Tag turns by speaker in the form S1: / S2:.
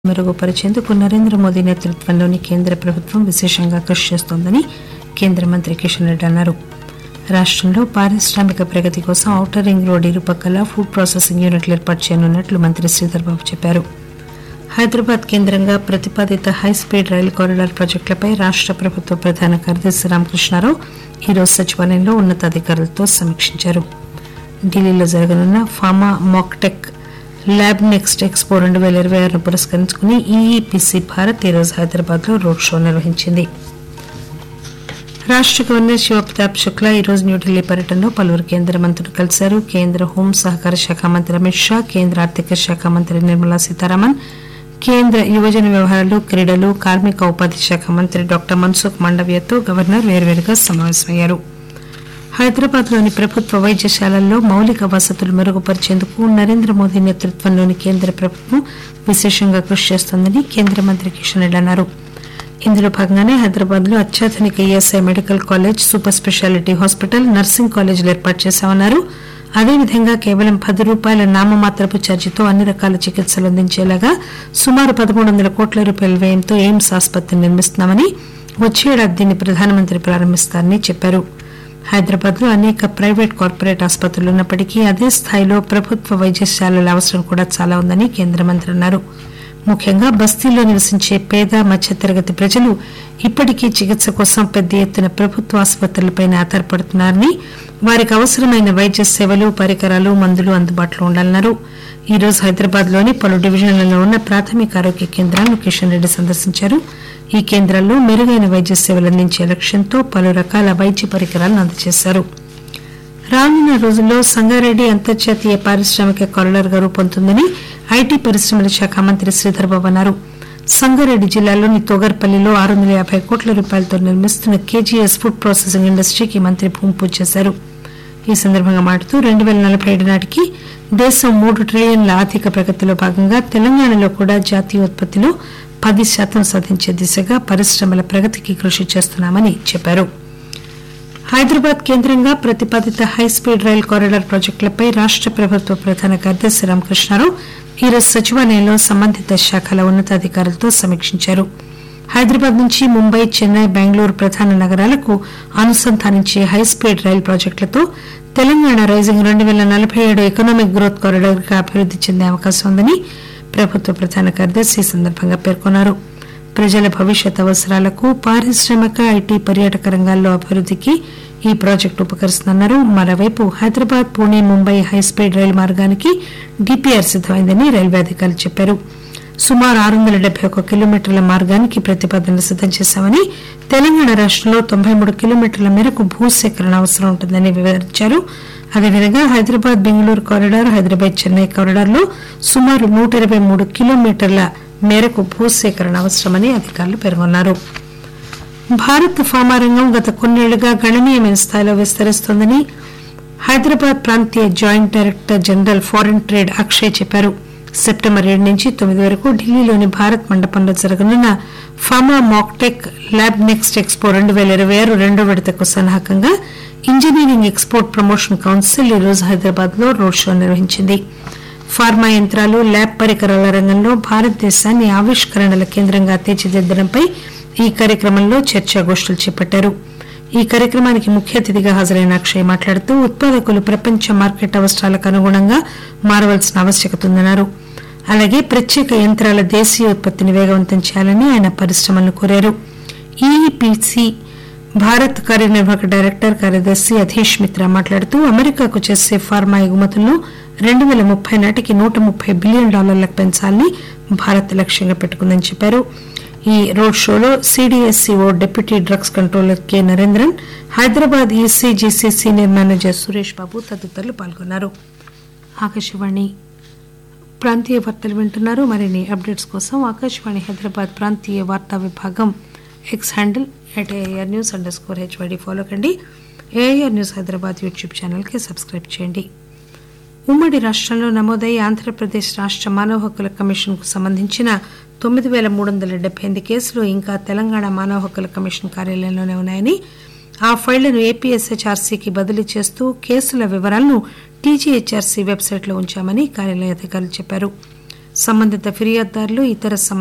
S1: మెరుగుపరిచేందుకు నరేంద్ర మోదీ నేతృత్వంలోని కేంద్ర ప్రభుత్వం విశేషంగా కృషి చేస్తోందని కేంద్ర మంత్రి కిషన్ రెడ్డి అన్నారు రాష్టంలో పారిశ్రామిక ప్రగతి కోసం ఔటర్ రింగ్ రోడ్డు ఇరుపక్కల ఫుడ్ ప్రాసెసింగ్ యూనిట్లు ఏర్పాటు చేయనున్నట్లు మంత్రి శ్రీధర్ బాబు చెప్పారు హైదరాబాద్ కేంద్రంగా ప్రతిపాదిత హైస్పీడ్ రైలు కారిడార్ ప్రాజెక్టులపై రాష్ట ప్రభుత్వ ప్రధాన కార్యదర్శి రామకృష్ణారావు ఈరోజు సచివాలయంలో ఉన్నతాధికారులతో సమీక్షించారు ఢిల్లీలో జరగనున్న pharma Mactech lab next expo రెండు వేల ఇరవై ఆరును పురస్కరించుకుని ఈఈపిసి భారత్ ఈరోజు హైదరాబాద్ లో రోడ్ షో నిర్వహించింది రాష్ట గవర్నర్ శివప్రతాప్ శుక్లా ఈరోజు న్యూఢిల్లీ పర్యటనలో పలువురు కేంద్ర మంత్రులు కలిశారు కేంద్ర హోం సహకార శాఖ మంత్రి అమిత్ షా కేంద్ర ఆర్థిక శాఖ మంత్రి నిర్మలా సీతారామన్ కేంద్ర యువజన వ్యవహారాలు క్రీడలు కార్మిక ఉపాధి శాఖ మంత్రి డాక్టర్ మన్సుఖ్ మాండవ్యతో గవర్నర్ వేర్వేరుగా సమావేశమయ్యారు హైదరాబాద్లోని ప్రభుత్వ వైద్యశాలల్లో మౌలిక వసతులు మెరుగుపరిచేందుకు నరేంద్ర మోదీ నేతృత్వంలోని కేంద్ర ప్రభుత్వం విశేషంగా కృషి చేస్తోందని కేంద్ర మంత్రి కిషన్ రెడ్డి అన్నారు ఇందులో భాగంగానే హైదరాబాద్ లో అత్యాధునిక ESI medical college super speciality hospital nursing కాలేజీలు ఏర్పాటు చేశామన్నారు అదేవిధంగా కేవలం పది రూపాయల నామమాత్రపు ఛార్జీతో అన్ని రకాల చికిత్సలు అందించేలాగా సుమారు పదమూడు వందల కోట్ల రూపాయల వ్యయంతో ఎయిమ్స్ ఆసుపత్రిని నిర్మిస్తున్నామని వచ్చే ఏడాది దీన్ని ప్రధానమంత్రి ప్రారంభిస్తారని చెప్పారు హైదరాబాద్ లో అనేక ప్రైవేట్ కార్పొరేట్ ఆసుపత్రులు ఉన్నప్పటికీ అదే స్థాయిలో ప్రభుత్వ వైద్యశాలల అవసరం కూడా చాలా ఉందని కేంద్ర మంత్రి అన్నారు ముఖ్యంగా బస్తీల్లో నివసించే పేద మధ్యతరగతి ప్రజలు ఇప్పటికీ చికిత్స కోసం పెద్ద ఎత్తున ప్రభుత్వ ఆసుపత్రులపై ఆధారపడుతున్నారని వారికి అవసరమైన వైద్య సేవలు పరికరాలు మందులు అందుబాటులో ఉండాలన్నారు ఈ రోజు హైదరాబాద్ లోని పలు డివిజన్లలో ఉన్న ప్రాథమిక ఆరోగ్య కేంద్రాలను కిషన్ రెడ్డి సందర్శించారు ఈ కేంద్రాల్లో మెరుగైన వైద్య సేవలు అందించే లక్ష్యంతో పలు రకాల వైద్య పరికరాలను అందజేశారు రానున్న రోజుల్లో సంగారెడ్డి అంతర్జాతీయ పారిశ్రామిక కారిడార్ గా రూపొందుతుందని ఐటీ పరిశ్రమల శాఖ మంత్రి శ్రీధర్ బాబు అన్నారు సంగారెడ్డి జిల్లాలోని తోగర్పల్లిలో ఆరు వందల యాభై కోట్ల రూపాయలతో నిర్మిస్తున్న కేజీఎస్ ఫుడ్ ప్రాసెసింగ్ ఇండస్ట్రీకి మంత్రి భూమి పూజ చేశారు ఈ సందర్భంగా మాట్లాడుతూ రెండు వేల నలభై ఏడు నాటికి దేశం మూడు ట్రిలియన్ల ఆర్థిక ప్రగతిలో భాగంగా తెలంగాణలో కూడా జాతీయ ఉత్పత్తిలో పది శాతం సాధించే దిశగా పరిశ్రమల ప్రగతికి కృషి చేస్తున్నామని చెప్పారు హైదరాబాద్ కేంద్రంగా ప్రతిపాదిత హైస్పీడ్ రైల్ కారిడార్ ప్రాజెక్టులపై రాష్ట ప్రభుత్వ ప్రధాన కార్యదర్శి రామకృష్ణారావు ఈరోజు సచివాలయంలో సంబంధిత శాఖల ఉన్నతాధికారులతో సమీక్షించారు హైదరాబాద్ నుంచి ముంబై చెన్నై బెంగళూరు ప్రధాన నగరాలకు అనుసంధానించే హైస్పీడ్ రైలు ప్రాజెక్టులతో తెలంగాణ రైజింగ్ రెండు వేల నలభై ఏడు ఎకనామిక్ గ్రోత్ కారిడార్ గా అభివృద్ది చెందే అవకాశం ఉందని ప్రభుత్వ ప్రధాన కార్యదర్శి ఈ సందర్భంగా పేర్కొన్నారు ప్రజల భవిష్యత్ అవసరాలకు పారిశ్రామిక ఐటీ పర్యాటక రంగాల్లో అభివృద్దికి ఈ ప్రాజెక్టు ఉపకరిస్తుందన్నారు మరోవైపు హైదరాబాద్ పూణే ముంబై హైస్పీడ్ రైలు మార్గానికి డిపిఆర్ సిద్దమైందని రైల్వే అధికారులు చెప్పారు సుమారు ఆరు వందల డెబ్బై ఒక్క కిలోమీటర్ల మార్గానికి ప్రతిపాదనలు సిద్దం చేశామని తెలంగాణ రాష్టంలో తొంభై మూడు కిలోమీటర్ల మేరకు భూసేకరణ అవసరం ఉంటుందని వివరించారు అదేవిధంగా హైదరాబాద్ బెంగళూరు కారిడార్ హైదరాబాద్ చెన్నై కారిడార్ లో సుమారు నూట ఇరవై మూడు కిలోమీటర్ల మేరకు భూసేకరణ అవసరమని అధికారులు పేర్కొన్నారు భారత్ ఫార్మా రంగం గత కొన్నేళ్లుగా గణనీయమైన స్థాయిలో విస్తరిస్తోందని హైదరాబాద్ ప్రాంతీయ joint director general foreign trade Akshay చెప్పారు సెప్టెంబర్ ఏడు నుంచి తొమ్మిది వరకు ఢిల్లీలోని భారత్ మండపంలో జరగనున్న pharma Mactech lab next expo రెండు వేల ఇరవై ఆరు రెండో విడతకు సన్నాహకంగా ఇంజనీరింగ్ ఎక్స్పోర్ట్ ప్రమోషన్ కౌన్సిల్ ఈ రోజు హైదరాబాద్ లో రోడ్ షో నిర్వహించింది ఫార్మా యంత్రాలు ల్యాబ్ పరికరాల రంగంలో భారతదేశాన్ని ఆవిష్కరణల కేంద్రంగా తీర్చిదిద్దడంపై ఈ కార్యక్రమంలో చర్చాగోష్ఠులు చేపట్టారు ఈ కార్యక్రమానికి ముఖ్య అతిథిగా హాజరైన అక్షయ్ మాట్లాడుతూ ఉత్పాదకులు ప్రపంచ మార్కెట్ అవసరాలకు అనుగుణంగా మారవలసిన ఆవశ్యకత ఉందన్నారు అలాగే ప్రత్యేక యంత్రాల దేశీయ ఉత్పత్తిని వేగవంతం చేయాలని ఆయన పరిశ్రమలను కోరారు ఈఈపిసి భారత్ కార్యనిర్వాహక డైరెక్టర్ కార్యదర్శి అధీష్ మిత్రా మాట్లాడుతూ అమెరికాకు చేసే ఫార్మా ఎగుమతులను రెండు వేల ముప్పై నాటికి నూట ముప్పై బిలియన్ డాలర్లకు పెంచాలని భారత్ లక్ష్యంగా పెట్టుకుందని చెప్పారు ఈ రోడ్ షోలో CDSCO deputy drugs controller K Narendran Hyderabad ECGC senior manager Suresh Babu తదితరులు పాల్గొన్నారు ఆకాశవాణి ప్రాంతీయ వార్తలు వింటున్నారు మరిన్ని అప్డేట్స్ కోసం ఆకాశవాణి హైదరాబాద్ ప్రాంతీయ వార్తా విభాగం X handle at AIR news underscore HYD follow కండి ఏఆర్ న్యూస్ హైదరాబాద్ యూట్యూబ్ ఛానల్కి సబ్స్క్రైబ్ చేయండి ఉమ్మడి రాష్టంలో నమోదై ఆంధ్రప్రదేశ్ రాష్ట మానవ హక్కుల కమిషన్ కు సంబంధించిన తొమ్మిది వేల మూడు వందల డెబ్బై ఎనిమిది కేసులు ఇంకా తెలంగాణ మానవ హక్కుల కమిషన్ కార్యాలయంలోనే ఉన్నాయని ఆ ఫైళ్లను ఏపీఎస్హెచ్ఆర్సీకి బదిలీ చేస్తూ కేసుల వివరాలను టీజీహెచ్ఆర్సీ వెబ్సైట్లో ఉంచామని కార్యాలయ అధికారులు చెప్పారు సంబంధిత ఫిర్యాదుదారులు ఇతర